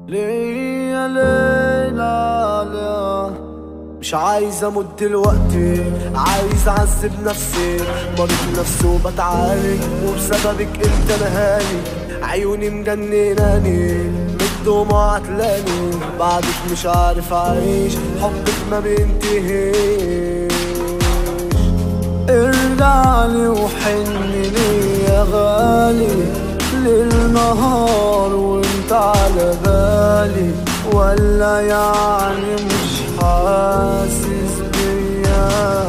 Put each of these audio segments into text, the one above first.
ليه ليلى لا مش عايز اموت دلوقتي عايز اعذب نفسي مريض نفسي وبتعالج وبسببك انت نهاني عيوني مجنناني من الدموع عتلاني بعدك مش عارف اعيش حبك ما بينتهيش ارجعلي وحني لي يا غالي للنهار وانت على بالي ولا يعني مش حاسس بيا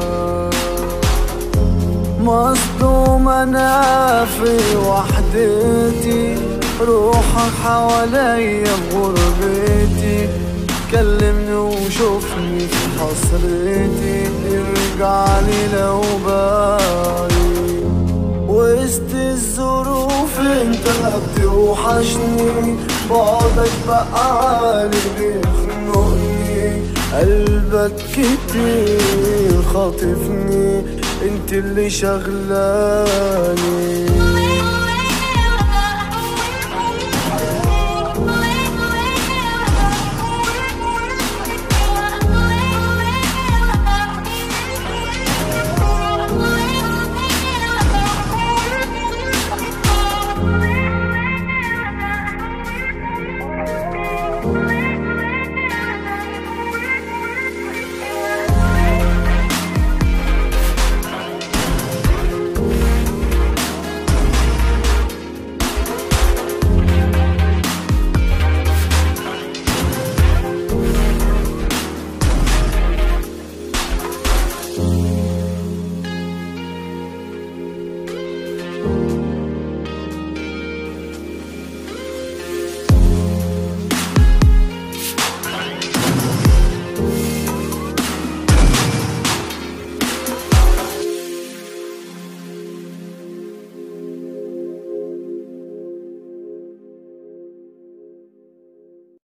مصدوم انا في وحدتي روحك حواليا بغربتي كلمني وشوفني في حسرتي ارجعلي لو بالي وسط الظروف انت بتوحشني بعدك بقى بيخنقني قلبك كتير خاطفني انت اللي شغلاني